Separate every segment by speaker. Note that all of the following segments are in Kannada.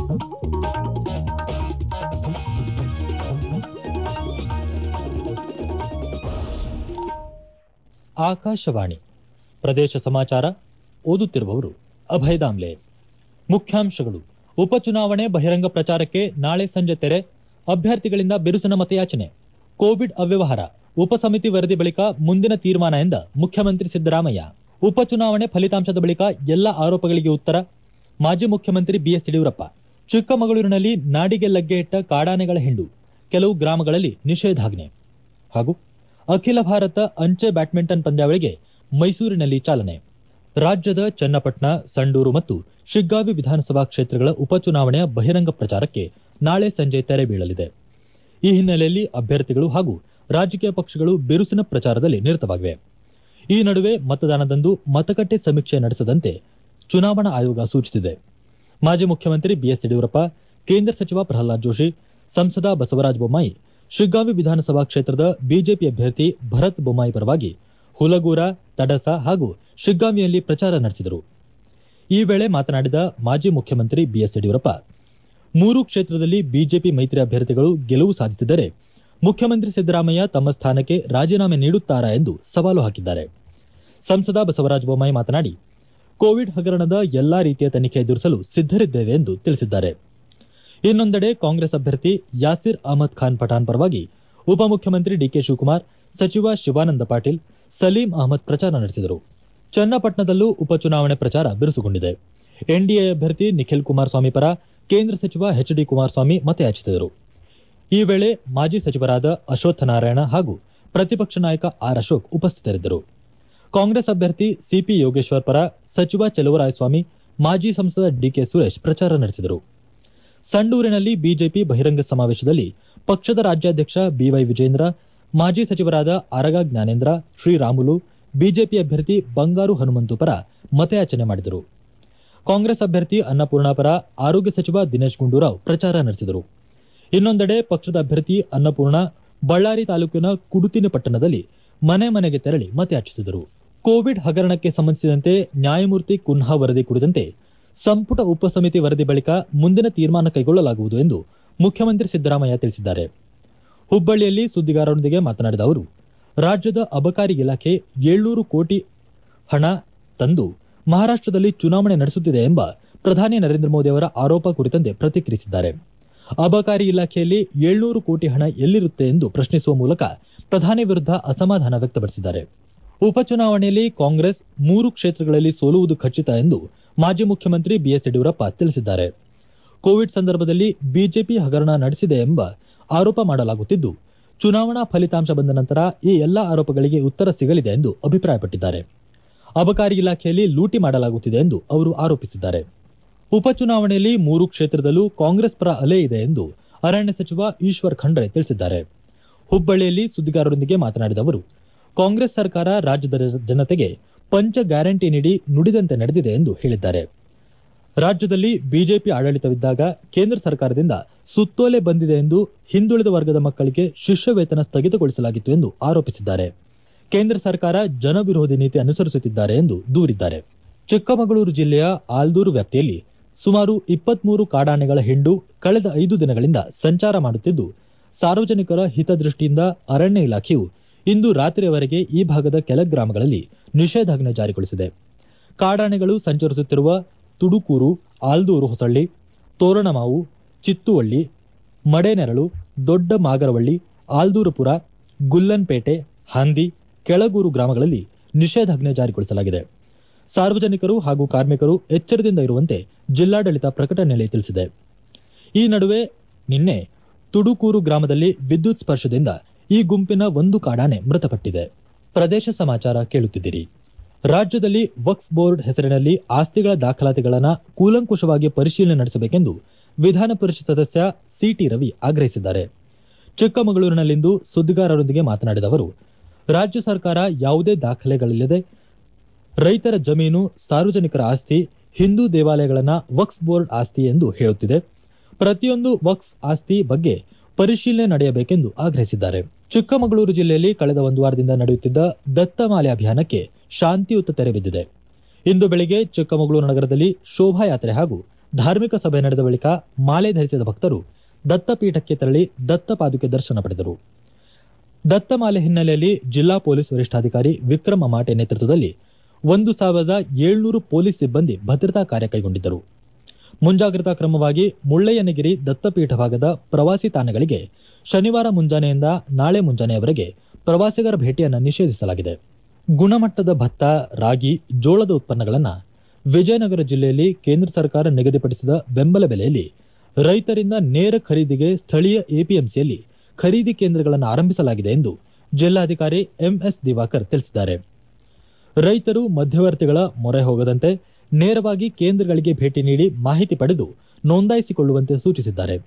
Speaker 1: ಆಕಾಶವಾಣಿ ಪ್ರದೇಶ ಸಮಾಚಾರ ಓದುತ್ತಿರುವವರು ಅಭಯ ದಾಮ್ಲೆ ಮುಖ್ಯಾಂಶಗಳು ಉಪಚುನಾವಣೆ ಬಹಿರಂಗ ಪ್ರಚಾರಕ್ಕೆ ನಾಳೆ ಸಂಜೆ ತೆರೆ ಅಭ್ಯರ್ಥಿಗಳಿಂದ ಬಿರುಸಿನ ಮತಯಾಚನೆ ಕೋವಿಡ್ ಅವ್ಯವಹಾರ ಉಪಸಮಿತಿ ವರದಿ ಬಳಿಕ ಮುಂದಿನ ತೀರ್ಮಾನ ಎಂದ ಮುಖ್ಯಮಂತ್ರಿ ಸಿದ್ದರಾಮಯ್ಯ ಉಪಚುನಾವಣೆ ಫಲಿತಾಂಶದ ಬಳಿಕ ಎಲ್ಲ ಆರೋಪಗಳಿಗೆ ಉತ್ತರ ಮಾಜಿ ಮುಖ್ಯಮಂತ್ರಿ ಬಿಎಸ್ ಯಡಿಯೂರಪ್ಪ ಚಿಕ್ಕಮಗಳೂರಿನಲ್ಲಿ ನಾಡಿಗೆ ಲಗ್ಗೆ ಇಟ್ಟ ಕಾಡಾನೆಗಳ ಹಿಂಡು ಕೆಲವು ಗ್ರಾಮಗಳಲ್ಲಿ ನಿಷೇಧಾಜ್ಞೆ ಹಾಗೂ ಅಖಿಲ ಭಾರತ ಅಂಚೆ ಬ್ಯಾಡ್ಮಿಂಟನ್ ಪಂದ್ಯಾವಳಿಗೆ ಮೈಸೂರಿನಲ್ಲಿ ಚಾಲನೆ ರಾಜ್ಯದ ಚನ್ನಪಟ್ಟಣ ಸಂಡೂರು ಮತ್ತು ಶಿಗ್ಗಾವಿ ವಿಧಾನಸಭಾ ಕ್ಷೇತ್ರಗಳ ಉಪಚುನಾವಣೆಯ ಬಹಿರಂಗ ಪ್ರಚಾರಕ್ಕೆ ನಾಳೆ ಸಂಜೆ ತೆರೆ ಬೀಳಲಿದೆ ಈ ಹಿನ್ನೆಲೆಯಲ್ಲಿ ಅಭ್ಯರ್ಥಿಗಳು ಹಾಗೂ ರಾಜಕೀಯ ಪಕ್ಷಗಳು ಬಿರುಸಿನ ಪ್ರಚಾರದಲ್ಲಿ ನಿರತವಾಗಿವೆ ಈ ನಡುವೆ ಮತದಾನದಂದು ಮತಗಟ್ಟೆ ಸಮೀಕ್ಷೆ ನಡೆಸದಂತೆ ಚುನಾವಣಾ ಆಯೋಗ ಸೂಚಿಸಿದೆ ಮಾಜಿ ಮುಖ್ಯಮಂತ್ರಿ ಬಿಎಸ್ ಯಡಿಯೂರಪ್ಪ ಕೇಂದ್ರ ಸಚಿವ ಪ್ರಹ್ಲಾದ್ ಜೋಶಿ ಸಂಸದ ಬಸವರಾಜ ಬೊಮ್ಮಾಯಿ ಶಿಗ್ಗಾವಿ ವಿಧಾನಸಭಾ ಕ್ಷೇತ್ರದ ಬಿಜೆಪಿ ಅಭ್ಯರ್ಥಿ ಭರತ್ ಬೊಮ್ಮಾಯಿ ಪರವಾಗಿ ಹುಲಗೂರ ತಡಸ ಹಾಗೂ ಶಿಗ್ಗಾವಿಯಲ್ಲಿ ಪ್ರಚಾರ ನಡೆಸಿದರು ಈ ವೇಳೆ ಮಾತನಾಡಿದ ಮಾಜಿ ಮುಖ್ಯಮಂತ್ರಿ ಬಿಎಸ್ ಯಡಿಯೂರಪ್ಪ ಮೂರು ಕ್ಷೇತ್ರದಲ್ಲಿ ಬಿಜೆಪಿ ಮೈತ್ರಿ ಅಭ್ಯರ್ಥಿಗಳು ಗೆಲುವು ಸಾಧಿಸಿದರೆ ಮುಖ್ಯಮಂತ್ರಿ ಸಿದ್ದರಾಮಯ್ಯ ತಮ್ಮ ಸ್ಥಾನಕ್ಕೆ ರಾಜೀನಾಮೆ ನೀಡುತ್ತಾರಾ ಎಂದು ಸವಾಲು ಹಾಕಿದ್ದಾರೆ ಸಂಸದ ಬಸವರಾಜ ಬೊಮ್ಮಾಯಿ ಮಾತನಾಡಿ ಕೋವಿಡ್ ಹಗರಣದ ಎಲ್ಲಾ ರೀತಿಯ ತನಿಖೆ ಎದುರಿಸಲು ಸಿದ್ದರಿದ್ದೇವೆ ಎಂದು ತಿಳಿಸಿದ್ದಾರೆ ಇನ್ನೊಂದೆಡೆ ಕಾಂಗ್ರೆಸ್ ಅಭ್ಯರ್ಥಿ ಯಾಸಿರ್ ಅಹಮದ್ ಖಾನ್ ಪಠಾಣ್ ಪರವಾಗಿ ಉಪಮುಖ್ಯಮಂತ್ರಿ ಡಿಕೆ ಶಿವಕುಮಾರ್ ಸಚಿವ ಶಿವಾನಂದ ಪಾಟೀಲ್ ಸಲೀಂ ಅಹಮದ್ ಪ್ರಚಾರ ನಡೆಸಿದರು ಚನ್ನಪಟ್ಟಣದಲ್ಲೂ ಉಪಚುನಾವಣೆ ಪ್ರಚಾರ ಬಿರುಸುಗೊಂಡಿದೆ ಎನ್ಡಿಎ ಅಭ್ಯರ್ಥಿ ನಿಖಿಲ್ ಕುಮಾರಸ್ವಾಮಿ ಪರ ಕೇಂದ್ರ ಸಚಿವ ಎಚ್ ಡಿ ಕುಮಾರಸ್ವಾಮಿ ಮತಯಾಚಿಸಿದರು ಈ ವೇಳೆ ಮಾಜಿ ಸಚಿವರಾದ ಅಶ್ವತ್ಥನಾರಾಯಣ ಹಾಗೂ ಪ್ರತಿಪಕ್ಷ ನಾಯಕ ಆರ್ ಅಶೋಕ್ ಉಪಸ್ಥಿತರಿದ್ದರು ಕಾಂಗ್ರೆಸ್ ಅಭ್ಯರ್ಥಿ ಸಿಪಿ ಯೋಗೇಶ್ವರ್ ಪರ ಸಚಿವ ಚಲುವರಾಯಸ್ವಾಮಿ ಮಾಜಿ ಸಂಸದ ಡಿಕೆ ಸುರೇಶ್ ಪ್ರಚಾರ ನಡೆಸಿದರು ಸಂಡೂರಿನಲ್ಲಿ ಬಿಜೆಪಿ ಬಹಿರಂಗ ಸಮಾವೇಶದಲ್ಲಿ ಪಕ್ಷದ ರಾಜ್ಯಾಧ್ಯಕ್ಷ ಬಿವೈ ವಿಜೇಂದ್ರ ಮಾಜಿ ಸಚಿವರಾದ ಆರಗ ಜ್ಞಾನೇಂದ್ರ ಶ್ರೀರಾಮುಲು ಬಿಜೆಪಿ ಅಭ್ಯರ್ಥಿ ಬಂಗಾರು ಹನುಮಂತು ಪರ ಮತಯಾಚನೆ ಮಾಡಿದರು ಕಾಂಗ್ರೆಸ್ ಅಭ್ಯರ್ಥಿ ಅನ್ನಪೂರ್ಣ ಪರ ಆರೋಗ್ಯ ಸಚಿವ ದಿನೇಶ್ ಗುಂಡೂರಾವ್ ಪ್ರಚಾರ ನಡೆಸಿದರು ಇನ್ನೊಂದೆಡೆ ಪಕ್ಷದ ಅಭ್ಯರ್ಥಿ ಅನ್ನಪೂರ್ಣ ಬಳ್ಳಾರಿ ತಾಲೂಕಿನ ಕುಡುತಿನ ಪಟ್ಟಣದಲ್ಲಿ ಮನೆ ಮನೆಗೆ ತೆರಳಿ ಮತಯಾಚಿಸಿದರು ಕೋವಿಡ್ ಹಗರಣಕ್ಕೆ ಸಂಬಂಧಿಸಿದಂತೆ ನ್ಯಾಯಮೂರ್ತಿ ಕುನ್ಹಾ ವರದಿ ಕುರಿತಂತೆ ಸಂಪುಟ ಉಪಸಮಿತಿ ವರದಿ ಬಳಿಕ ಮುಂದಿನ ತೀರ್ಮಾನ ಕೈಗೊಳ್ಳಲಾಗುವುದು ಎಂದು ಮುಖ್ಯಮಂತ್ರಿ ಸಿದ್ದರಾಮಯ್ಯ ತಿಳಿಸಿದ್ದಾರೆ ಹುಬ್ಬಳ್ಳಿಯಲ್ಲಿ ಸುದ್ದಿಗಾರರೊಂದಿಗೆ ಮಾತನಾಡಿದ ಅವರು ರಾಜ್ಯದ ಅಬಕಾರಿ ಇಲಾಖೆ ಏಳ್ನೂರು ಕೋಟಿ ಹಣ ತಂದು ಮಹಾರಾಷ್ಟದಲ್ಲಿ ಚುನಾವಣೆ ನಡೆಸುತ್ತಿದೆ ಎಂಬ ಪ್ರಧಾನಿ ನರೇಂದ್ರ ಮೋದಿ ಅವರ ಆರೋಪ ಕುರಿತಂತೆ ಪ್ರತಿಕ್ರಿಯಿಸಿದ್ದಾರೆ ಅಬಕಾರಿ ಇಲಾಖೆಯಲ್ಲಿ ಏಳ್ನೂರು ಕೋಟಿ ಹಣ ಎಲ್ಲಿರುತ್ತೆ ಎಂದು ಪ್ರಶ್ನಿಸುವ ಮೂಲಕ ಪ್ರಧಾನಿ ವಿರುದ್ಧ ಅಸಮಾಧಾನ ವ್ಯಕ್ತಪಡಿಸಿದ್ದಾರೆ ಉಪಚುನಾವಣೆಯಲ್ಲಿ ಕಾಂಗ್ರೆಸ್ ಮೂರು ಕ್ಷೇತ್ರಗಳಲ್ಲಿ ಸೋಲುವುದು ಖಚಿತ ಎಂದು ಮಾಜಿ ಮುಖ್ಯಮಂತ್ರಿ ಬಿಎಸ್ ಯಡಿಯೂರಪ್ಪ ತಿಳಿಸಿದ್ದಾರೆ ಕೋವಿಡ್ ಸಂದರ್ಭದಲ್ಲಿ ಬಿಜೆಪಿ ಹಗರಣ ನಡೆಸಿದೆ ಎಂಬ ಆರೋಪ ಮಾಡಲಾಗುತ್ತಿದ್ದು ಚುನಾವಣಾ ಫಲಿತಾಂಶ ಬಂದ ನಂತರ ಈ ಎಲ್ಲಾ ಆರೋಪಗಳಿಗೆ ಉತ್ತರ ಸಿಗಲಿದೆ ಎಂದು ಅಭಿಪ್ರಾಯಪಟ್ಟಿದ್ದಾರೆ ಅಬಕಾರಿ ಇಲಾಖೆಯಲ್ಲಿ ಲೂಟಿ ಮಾಡಲಾಗುತ್ತಿದೆ ಎಂದು ಅವರು ಆರೋಪಿಸಿದ್ದಾರೆ ಉಪಚುನಾವಣೆಯಲ್ಲಿ ಮೂರು ಕ್ಷೇತ್ರದಲ್ಲೂ ಕಾಂಗ್ರೆಸ್ ಪರ ಅಲೆ ಇದೆ ಎಂದು ಅರಣ್ಯ ಸಚಿವ ಈಶ್ವರ್ ಖಂಡ್ರೆ ತಿಳಿಸಿದ್ದಾರೆ ಹುಬ್ಬಳ್ಳಿಯಲ್ಲಿ ಸುದ್ದಿಗಾರರೊಂದಿಗೆ ಮಾತನಾಡಿದ ಅವರು ಕಾಂಗ್ರೆಸ್ ಸರ್ಕಾರ ರಾಜ್ಯದ ಜನತೆಗೆ ಪಂಚ ಗ್ಯಾರಂಟಿ ನೀಡಿ ನುಡಿದಂತೆ ನಡೆದಿದೆ ಎಂದು ಹೇಳಿದ್ದಾರೆ ರಾಜ್ಯದಲ್ಲಿ ಬಿಜೆಪಿ ಆಡಳಿತವಿದ್ದಾಗ ಕೇಂದ್ರ ಸರ್ಕಾರದಿಂದ ಸುತ್ತೋಲೆ ಬಂದಿದೆ ಎಂದು ಹಿಂದುಳಿದ ವರ್ಗದ ಮಕ್ಕಳಿಗೆ ಶಿಷ್ಯ ವೇತನ ಸ್ಥಗಿತಗೊಳಿಸಲಾಗಿತ್ತು ಎಂದು ಆರೋಪಿಸಿದ್ದಾರೆ ಕೇಂದ್ರ ಸರ್ಕಾರ ಜನವಿರೋಧಿ ನೀತಿ ಅನುಸರಿಸುತ್ತಿದ್ದಾರೆ ಎಂದು ದೂರಿದ್ದಾರೆ ಚಿಕ್ಕಮಗಳೂರು ಜಿಲ್ಲೆಯ ಆಲ್ದೂರು ವ್ಯಾಪ್ತಿಯಲ್ಲಿ ಸುಮಾರು ಇಪ್ಪತ್ಮೂರು ಕಾಡಾನೆಗಳ ಹಿಂಡು ಕಳೆದ ಐದು ದಿನಗಳಿಂದ ಸಂಚಾರ ಮಾಡುತ್ತಿದ್ದು ಸಾರ್ವಜನಿಕರ ಹಿತದೃಷ್ಟಿಯಿಂದ ಅರಣ್ಯ ಇಲಾಖೆಯು ಇಂದು ರಾತ್ರಿಯವರೆಗೆ ಈ ಭಾಗದ ಕೆಲ ಗ್ರಾಮಗಳಲ್ಲಿ ನಿಷೇಧಾಜ್ಞೆ ಜಾರಿಗೊಳಿಸಿದೆ ಕಾಡಾನೆಗಳು ಸಂಚರಿಸುತ್ತಿರುವ ತುಡುಕೂರು ಆಲ್ದೂರು ಹೊಸಳ್ಳಿ ತೋರಣಮಾವು ಚಿತ್ತುವಳ್ಳಿ ಮಡೇನೆರಳು ದೊಡ್ಡ ಮಾಗರವಳ್ಳಿ ಆಲ್ದೂರುಪುರ ಗುಲ್ಲನ್ಪೇಟೆ ಹಂದಿ ಕೆಳಗೂರು ಗ್ರಾಮಗಳಲ್ಲಿ ನಿಷೇಧಾಜ್ಞೆ ಜಾರಿಗೊಳಿಸಲಾಗಿದೆ ಸಾರ್ವಜನಿಕರು ಹಾಗೂ ಕಾರ್ಮಿಕರು ಎಚ್ಚರದಿಂದ ಇರುವಂತೆ ಜಿಲ್ಲಾಡಳಿತ ಪ್ರಕಟಣೆಯಲ್ಲಿ ತಿಳಿಸಿದೆ ಈ ನಡುವೆ ನಿನ್ನೆ ತುಡುಕೂರು ಗ್ರಾಮದಲ್ಲಿ ವಿದ್ಯುತ್ ಸ್ಪರ್ಶದಿಂದ ಈ ಗುಂಪಿನ ಒಂದು ಕಾಡಾನೆ ಮೃತಪಟ್ಟಿದೆ ಪ್ರದೇಶ ಸಮಾಚಾರ ಕೇಳುತ್ತಿದ್ದೀರಿ ರಾಜ್ಯದಲ್ಲಿ ವಕ್ಫ್ ಬೋರ್ಡ್ ಹೆಸರಿನಲ್ಲಿ ಆಸ್ತಿಗಳ ದಾಖಲಾತಿಗಳನ್ನು ಕೂಲಂಕುಷವಾಗಿ ಪರಿಶೀಲನೆ ನಡೆಸಬೇಕೆಂದು ವಿಧಾನ ಪರಿಷತ್ ಸದಸ್ಯ ಸಿಟಿ ರವಿ ಆಗ್ರಹಿಸಿದ್ದಾರೆ ಚಿಕ್ಕಮಗಳೂರಿನಲ್ಲಿಂದು ಸುದ್ದಿಗಾರರೊಂದಿಗೆ ಮಾತನಾಡಿದ ಅವರು ರಾಜ್ಯ ಸರ್ಕಾರ ಯಾವುದೇ ದಾಖಲೆಗಳಿಲ್ಲದೆ ರೈತರ ಜಮೀನು ಸಾರ್ವಜನಿಕರ ಆಸ್ತಿ ಹಿಂದೂ ದೇವಾಲಯಗಳನ್ನ ವಕ್ಫ್ ಬೋರ್ಡ್ ಆಸ್ತಿ ಎಂದು ಹೇಳುತ್ತಿದೆ ಪ್ರತಿಯೊಂದು ವಕ್ಫ್ ಆಸ್ತಿ ಬಗ್ಗೆ ಪರಿಶೀಲನೆ ನಡೆಯಬೇಕೆಂದು ಆಗ್ರಹಿಸಿದ್ದಾರೆ ಚಿಕ್ಕಮಗಳೂರು ಜಿಲ್ಲೆಯಲ್ಲಿ ಕಳೆದ ಒಂದು ವಾರದಿಂದ ನಡೆಯುತ್ತಿದ್ದ ದತ್ತಮಾಲೆ ಅಭಿಯಾನಕ್ಕೆ ಶಾಂತಿಯುತ ತೆರೆ ಬಿದ್ದಿದೆ ಇಂದು ಬೆಳಿಗ್ಗೆ ಚಿಕ್ಕಮಗಳೂರು ನಗರದಲ್ಲಿ ಶೋಭಾಯಾತ್ರೆ ಹಾಗೂ ಧಾರ್ಮಿಕ ಸಭೆ ನಡೆದ ಬಳಿಕ ಮಾಲೆ ಧರಿಸಿದ ಭಕ್ತರು ದತ್ತಪೀಠಕ್ಕೆ ತೆರಳಿ ದತ್ತ ಪಾದುಕೆ ದರ್ಶನ ಪಡೆದರು ದತ್ತಮಾಲೆ ಹಿನ್ನೆಲೆಯಲ್ಲಿ ಜಿಲ್ಲಾ ಪೊಲೀಸ್ ವರಿಷ್ಠಾಧಿಕಾರಿ ವಿಕ್ರಮ ಮಾಟೆ ನೇತೃತ್ವದಲ್ಲಿ ಒಂದು ಸಾವಿರದ ಏಳ್ನೂರು ಪೊಲೀಸ್ ಸಿಬ್ಬಂದಿ ಭದ್ರತಾ ಕಾರ್ಯ ಕೈಗೊಂಡಿದ್ದರು ಮುಂಜಾಗ್ರತಾ ಕ್ರಮವಾಗಿ ಮುಳ್ಳಯ್ಯನಗಿರಿ ದತ್ತಪೀಠ ಭಾಗದ ಪ್ರವಾಸಿ ತಾಣಗಳಿಗೆ ಶನಿವಾರ ಮುಂಜಾನೆಯಿಂದ ನಾಳೆ ಮುಂಜಾನೆಯವರೆಗೆ ಪ್ರವಾಸಿಗರ ಭೇಟಿಯನ್ನು ನಿಷೇಧಿಸಲಾಗಿದೆ ಗುಣಮಟ್ಟದ ಭತ್ತ ರಾಗಿ ಜೋಳದ ಉತ್ಪನ್ನಗಳನ್ನು ವಿಜಯನಗರ ಜಿಲ್ಲೆಯಲ್ಲಿ ಕೇಂದ್ರ ಸರ್ಕಾರ ನಿಗದಿಪಡಿಸಿದ ಬೆಂಬಲ ಬೆಲೆಯಲ್ಲಿ ರೈತರಿಂದ ನೇರ ಖರೀದಿಗೆ ಸ್ಥಳೀಯ ಎಪಿಎಂಸಿಯಲ್ಲಿ ಖರೀದಿ ಕೇಂದ್ರಗಳನ್ನು ಆರಂಭಿಸಲಾಗಿದೆ ಎಂದು ಜಿಲ್ಲಾಧಿಕಾರಿ ಎಂಎಸ್ ದಿವಾಕರ್ ತಿಳಿಸಿದ್ದಾರೆ ರೈತರು ಮಧ್ಯವರ್ತಿಗಳ ಮೊರೆ ಹೋಗದಂತೆ ನೇರವಾಗಿ ಕೇಂದ್ರಗಳಿಗೆ ಭೇಟಿ ನೀಡಿ ಮಾಹಿತಿ ಪಡೆದು ನೋಂದಾಯಿಸಿಕೊಳ್ಳುವಂತೆ ಸೂಚಿಸಿದ್ದಾರೆ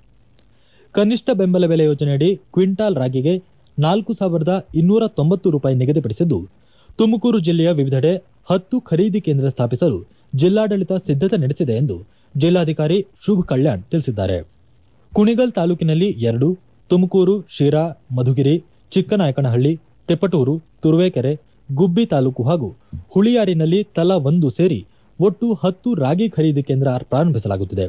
Speaker 1: ಕನಿಷ್ಠ ಬೆಂಬಲ ಬೆಲೆ ಯೋಜನೆಯಡಿ ಕ್ವಿಂಟಾಲ್ ರಾಗಿಗೆ ನಾಲ್ಕು ಸಾವಿರದ ಇನ್ನೂರ ತೊಂಬತ್ತು ರೂಪಾಯಿ ನಿಗದಿಪಡಿಸಿದ್ದು ತುಮಕೂರು ಜಿಲ್ಲೆಯ ವಿವಿಧೆಡೆ ಹತ್ತು ಖರೀದಿ ಕೇಂದ್ರ ಸ್ಥಾಪಿಸಲು ಜಿಲ್ಲಾಡಳಿತ ಸಿದ್ದತೆ ನಡೆಸಿದೆ ಎಂದು ಜಿಲ್ಲಾಧಿಕಾರಿ ಶುಭ್ ಕಲ್ಯಾಣ್ ತಿಳಿಸಿದ್ದಾರೆ ಕುಣಿಗಲ್ ತಾಲೂಕಿನಲ್ಲಿ ಎರಡು ತುಮಕೂರು ಶಿರಾ ಮಧುಗಿರಿ ಚಿಕ್ಕನಾಯಕನಹಳ್ಳಿ ತಿಪಟೂರು ತುರುವೇಕೆರೆ ಗುಬ್ಬಿ ತಾಲೂಕು ಹಾಗೂ ಹುಳಿಯಾರಿನಲ್ಲಿ ತಲಾ ಒಂದು ಸೇರಿ ಒಟ್ಟು ಹತ್ತು ರಾಗಿ ಖರೀದಿ ಕೇಂದ್ರ ಪ್ರಾರಂಭಿಸಲಾಗುತ್ತಿದೆ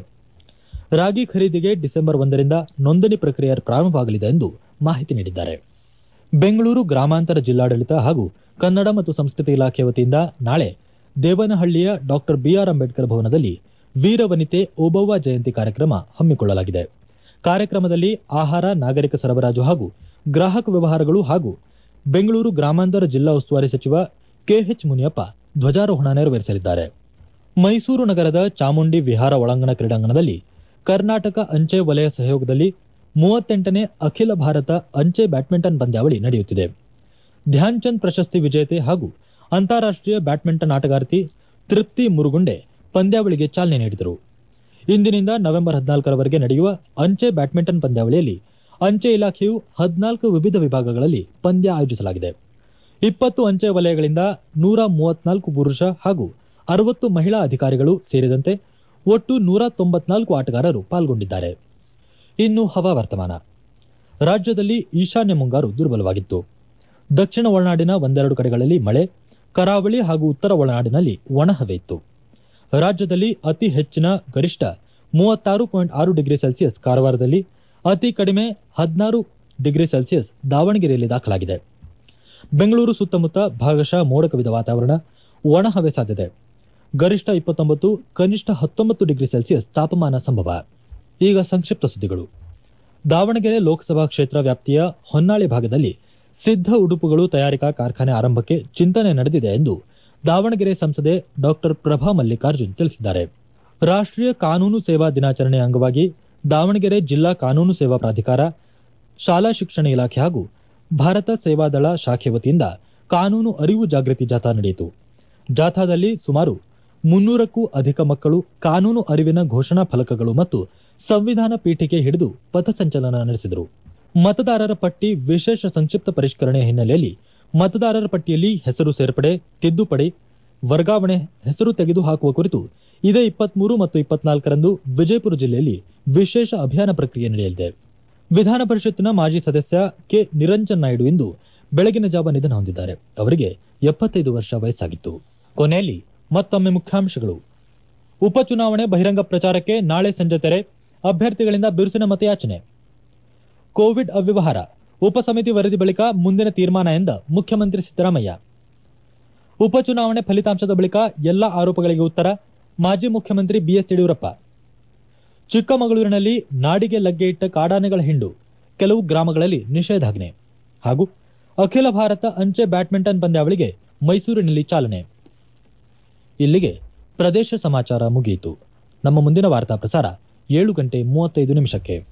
Speaker 1: ರಾಗಿ ಖರೀದಿಗೆ ಡಿಸೆಂಬರ್ ಒಂದರಿಂದ ನೋಂದಣಿ ಪ್ರಕ್ರಿಯೆ ಪ್ರಾರಂಭವಾಗಲಿದೆ ಎಂದು ಮಾಹಿತಿ ನೀಡಿದ್ದಾರೆ ಬೆಂಗಳೂರು ಗ್ರಾಮಾಂತರ ಜಿಲ್ಲಾಡಳಿತ ಹಾಗೂ ಕನ್ನಡ ಮತ್ತು ಸಂಸ್ಕೃತಿ ಇಲಾಖೆ ವತಿಯಿಂದ ನಾಳೆ ದೇವನಹಳ್ಳಿಯ ಡಾಕ್ಟರ್ ಬಿಆರ್ ಅಂಬೇಡ್ಕರ್ ಭವನದಲ್ಲಿ ವೀರವನಿತೆ ಓಬವ್ವ ಜಯಂತಿ ಕಾರ್ಯಕ್ರಮ ಹಮ್ಮಿಕೊಳ್ಳಲಾಗಿದೆ ಕಾರ್ಯಕ್ರಮದಲ್ಲಿ ಆಹಾರ ನಾಗರಿಕ ಸರಬರಾಜು ಹಾಗೂ ಗ್ರಾಹಕ ವ್ಯವಹಾರಗಳು ಹಾಗೂ ಬೆಂಗಳೂರು ಗ್ರಾಮಾಂತರ ಜಿಲ್ಲಾ ಉಸ್ತುವಾರಿ ಸಚಿವ ಕೆಎಚ್ ಮುನಿಯಪ್ಪ ಧ್ವಜಾರೋಹಣ ನೆರವೇರಿಸಲಿದ್ದಾರೆ ಮೈಸೂರು ನಗರದ ಚಾಮುಂಡಿ ವಿಹಾರ ಒಳಾಂಗಣ ಕ್ರೀಡಾಂಗಣದಲ್ಲಿ ಕರ್ನಾಟಕ ಅಂಚೆ ವಲಯ ಸಹಯೋಗದಲ್ಲಿ ಮೂವತ್ತೆಂಟನೇ ಅಖಿಲ ಭಾರತ ಅಂಚೆ ಬ್ಯಾಡ್ಮಿಂಟನ್ ಪಂದ್ಯಾವಳಿ ನಡೆಯುತ್ತಿದೆ ಧ್ಯಾನ್ ಚಂದ್ ಪ್ರಶಸ್ತಿ ವಿಜೇತೆ ಹಾಗೂ ಅಂತಾರಾಷ್ಟೀಯ ಬ್ಯಾಡ್ಮಿಂಟನ್ ಆಟಗಾರ್ತಿ ತೃಪ್ತಿ ಮುರುಗುಂಡೆ ಪಂದ್ಯಾವಳಿಗೆ ಚಾಲನೆ ನೀಡಿದರು ಇಂದಿನಿಂದ ನವೆಂಬರ್ ಹದಿನಾಲ್ಕರವರೆಗೆ ನಡೆಯುವ ಅಂಚೆ ಬ್ಯಾಡ್ಮಿಂಟನ್ ಪಂದ್ಯಾವಳಿಯಲ್ಲಿ ಅಂಚೆ ಇಲಾಖೆಯು ಹದಿನಾಲ್ಕು ವಿವಿಧ ವಿಭಾಗಗಳಲ್ಲಿ ಪಂದ್ಯ ಆಯೋಜಿಸಲಾಗಿದೆ ಇಪ್ಪತ್ತು ಅಂಚೆ ವಲಯಗಳಿಂದ ನೂರ ಮೂವತ್ನಾಲ್ಕು ಪುರುಷ ಹಾಗೂ ಅರವತ್ತು ಮಹಿಳಾ ಅಧಿಕಾರಿಗಳು ಸೇರಿದಂತೆ ಒಟ್ಟು ನೂರ ತೊಂಬತ್ನಾಲ್ಕು ಆಟಗಾರರು ಪಾಲ್ಗೊಂಡಿದ್ದಾರೆ ಇನ್ನು ಹವಾವರ್ತಮಾನ ರಾಜ್ಯದಲ್ಲಿ ಈಶಾನ್ಯ ಮುಂಗಾರು ದುರ್ಬಲವಾಗಿತ್ತು ದಕ್ಷಿಣ ಒಳನಾಡಿನ ಒಂದೆರಡು ಕಡೆಗಳಲ್ಲಿ ಮಳೆ ಕರಾವಳಿ ಹಾಗೂ ಉತ್ತರ ಒಳನಾಡಿನಲ್ಲಿ ಒಣಹವೆ ಇತ್ತು ರಾಜ್ಯದಲ್ಲಿ ಅತಿ ಹೆಚ್ಚಿನ ಗರಿಷ್ಠ ಮೂವತ್ತಾರು ಪಾಯಿಂಟ್ ಆರು ಡಿಗ್ರಿ ಸೆಲ್ಸಿಯಸ್ ಕಾರವಾರದಲ್ಲಿ ಅತಿ ಕಡಿಮೆ ಹದಿನಾರು ಡಿಗ್ರಿ ಸೆಲ್ಸಿಯಸ್ ದಾವಣಗೆರೆಯಲ್ಲಿ ದಾಖಲಾಗಿದೆ ಬೆಂಗಳೂರು ಸುತ್ತಮುತ್ತ ಭಾಗಶಃ ಮೋಡ ಕವಿದ ವಾತಾವರಣ ಒಣಹವೆ ಸಾಧ್ಯತೆ ಗರಿಷ್ಠ ಇಪ್ಪತ್ತೊಂಬತ್ತು ಕನಿಷ್ಠ ಹತ್ತೊಂಬತ್ತು ಡಿಗ್ರಿ ಸೆಲ್ಸಿಯಸ್ ತಾಪಮಾನ ಸಂಭವ ಈಗ ಸಂಕ್ಷಿಪ್ತ ಸುದ್ದಿಗಳು ದಾವಣಗೆರೆ ಲೋಕಸಭಾ ಕ್ಷೇತ್ರ ವ್ಯಾಪ್ತಿಯ ಹೊನ್ನಾಳಿ ಭಾಗದಲ್ಲಿ ಸಿದ್ಧ ಉಡುಪುಗಳು ತಯಾರಿಕಾ ಕಾರ್ಖಾನೆ ಆರಂಭಕ್ಕೆ ಚಿಂತನೆ ನಡೆದಿದೆ ಎಂದು ದಾವಣಗೆರೆ ಸಂಸದೆ ಡಾಕ್ಟರ್ ಪ್ರಭಾ ಮಲ್ಲಿಕಾರ್ಜುನ್ ತಿಳಿಸಿದ್ದಾರೆ ರಾಷ್ಟ್ರೀಯ ಕಾನೂನು ಸೇವಾ ದಿನಾಚರಣೆ ಅಂಗವಾಗಿ ದಾವಣಗೆರೆ ಜಿಲ್ಲಾ ಕಾನೂನು ಸೇವಾ ಪ್ರಾಧಿಕಾರ ಶಾಲಾ ಶಿಕ್ಷಣ ಇಲಾಖೆ ಹಾಗೂ ಭಾರತ ಸೇವಾದಳ ಶಾಖೆ ವತಿಯಿಂದ ಕಾನೂನು ಅರಿವು ಜಾಗೃತಿ ಜಾಥಾ ನಡೆಯಿತು ಜಾಥಾದಲ್ಲಿ ಸುಮಾರು ಮುನ್ನೂರಕ್ಕೂ ಅಧಿಕ ಮಕ್ಕಳು ಕಾನೂನು ಅರಿವಿನ ಘೋಷಣಾ ಫಲಕಗಳು ಮತ್ತು ಸಂವಿಧಾನ ಪೀಠಿಕೆ ಹಿಡಿದು ಪಥಸಂಚಲನ ನಡೆಸಿದರು ಮತದಾರರ ಪಟ್ಟಿ ವಿಶೇಷ ಸಂಕ್ಷಿಪ್ತ ಪರಿಷ್ಕರಣೆ ಹಿನ್ನೆಲೆಯಲ್ಲಿ ಮತದಾರರ ಪಟ್ಟಿಯಲ್ಲಿ ಹೆಸರು ಸೇರ್ಪಡೆ ತಿದ್ದುಪಡಿ ವರ್ಗಾವಣೆ ಹೆಸರು ತೆಗೆದುಹಾಕುವ ಕುರಿತು ಇದೇ ಇಪ್ಪತ್ಮೂರು ಮತ್ತು ಇಪ್ಪತ್ನಾಲ್ಕರಂದು ವಿಜಯಪುರ ಜಿಲ್ಲೆಯಲ್ಲಿ ವಿಶೇಷ ಅಭಿಯಾನ ಪ್ರಕ್ರಿಯೆ ನಡೆಯಲಿದೆ ವಿಧಾನ ಪರಿಷತ್ತಿನ ಮಾಜಿ ಸದಸ್ಯ ಕೆ ನಿರಂಜನ್ ನಾಯ್ಡು ಇಂದು ಬೆಳಗಿನ ಜಾವ ನಿಧನ ಹೊಂದಿದ್ದಾರೆ ಅವರಿಗೆ ಎಪ್ಪತ್ತೈದು ವರ್ಷ ವಯಸ್ಸಾಗಿತ್ತು ಕೊನೆಯಲ್ಲಿ ಮತ್ತೊಮ್ಮೆ ಮುಖ್ಯಾಂಶಗಳು ಉಪಚುನಾವಣೆ ಬಹಿರಂಗ ಪ್ರಚಾರಕ್ಕೆ ನಾಳೆ ಸಂಜೆ ತೆರೆ ಅಭ್ಯರ್ಥಿಗಳಿಂದ ಬಿರುಸಿನ ಮತಯಾಚನೆ ಕೋವಿಡ್ ಅವ್ಯವಹಾರ ಉಪಸಮಿತಿ ವರದಿ ಬಳಿಕ ಮುಂದಿನ ತೀರ್ಮಾನ ಎಂದ ಮುಖ್ಯಮಂತ್ರಿ ಸಿದ್ದರಾಮಯ್ಯ ಉಪಚುನಾವಣೆ ಫಲಿತಾಂಶದ ಬಳಿಕ ಎಲ್ಲ ಆರೋಪಗಳಿಗೆ ಉತ್ತರ ಮಾಜಿ ಮುಖ್ಯಮಂತ್ರಿ ಬಿಎಸ್ ಯಡಿಯೂರಪ್ಪ ಚಿಕ್ಕಮಗಳೂರಿನಲ್ಲಿ ನಾಡಿಗೆ ಲಗ್ಗೆ ಇಟ್ಟ ಕಾಡಾನೆಗಳ ಹಿಂಡು ಕೆಲವು ಗ್ರಾಮಗಳಲ್ಲಿ ನಿಷೇಧಾಜ್ಞೆ ಹಾಗೂ ಅಖಿಲ ಭಾರತ ಅಂಚೆ ಬ್ಯಾಡ್ಮಿಂಟನ್ ಪಂದ್ಯಾವಳಿಗೆ ಮೈಸೂರಿನಲ್ಲಿ ಚಾಲನೆ ಇಲ್ಲಿಗೆ ಪ್ರದೇಶ ಸಮಾಚಾರ ಮುಗಿಯಿತು ನಮ್ಮ ಮುಂದಿನ ವಾರ್ತಾ ಪ್ರಸಾರ ಏಳು ಗಂಟೆ ಮೂವತ್ತೈದು ನಿಮಿಷಕ್ಕೆ